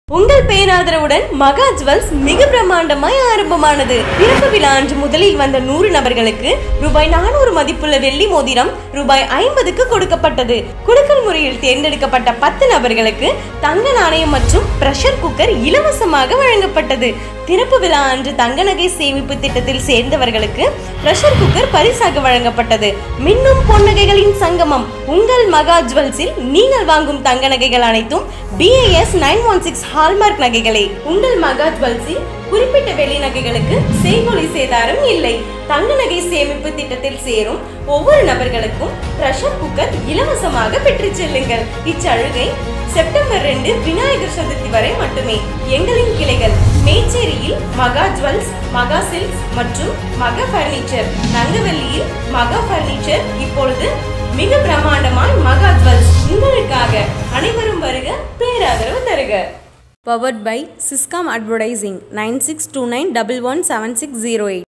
உங்கள் பேராதரவுடன் மகா ஜுவல்ஸ் மிக பிரம்மாண்டமாய் ஆரம்பமானது பிறப்பு விழா அன்று முதலில் வந்த நூறு நபர்களுக்கு ரூபாய் நானூறு மதிப்புள்ள வெள்ளி மோதிரம் ரூபாய் ஐம்பதுக்கு கொடுக்கப்பட்டது குலுக்கல் முறையில் தேர்ந்தெடுக்கப்பட்ட பத்து நபர்களுக்கு தங்க நாணயம் மற்றும் பிரஷர் குக்கர் இலவசமாக வழங்கப்பட்டது திறப்பு விழா அன்று தங்க நகை சேமிப்பு திட்டத்தில் சேர்ந்தவர்களுக்கு பிரஷர் குக்கர் பரிசாக வழங்கப்பட்டது மின்னும் பொன்னகைகளின் சங்கமம் உங்கள் மகா ஜுவல்ஸில் நீங்கள் வாங்கும் தங்க நகைகள் அனைத்தும் BIS nine one six hallmark நகைகளே உங்கள் மகா ஜுவல்ஸில் குறிப்பிட்ட வெள்ளி நகைகளுக்கு செய்கொலி சேதாரம் இல்லை தங்க நகை சேமிப்பு திட்டத்தில் சேரும் ஒவ்வொரு நபர்களுக்கும் பிரஷர் குக்கர் இலவசமாக பெற்றுச் செல்லுங்கள் இச்சலுகை செப்டம்பர் ரெண்டு விநாயகர் சதுர்த்தி வரை மட்டுமே எங்களின் கிளைகள் மேச்சேரியில் மகா ஜுவல்ஸ் மகா சில்க்ஸ் மற்றும் மகா பர்னிச்சர் தங்கவெள்ளியில் மகா பர்னிச்சர் இப்பொழுது மிக பிரம்மாண்டமாய் மகா ஜுவல்ஸ் உங்களுக்காக அனைவரும் வருக பேராதரவு தருக பவர்ட் பை சிஸ்காம் advertising nine six two nine double one seven six zero eight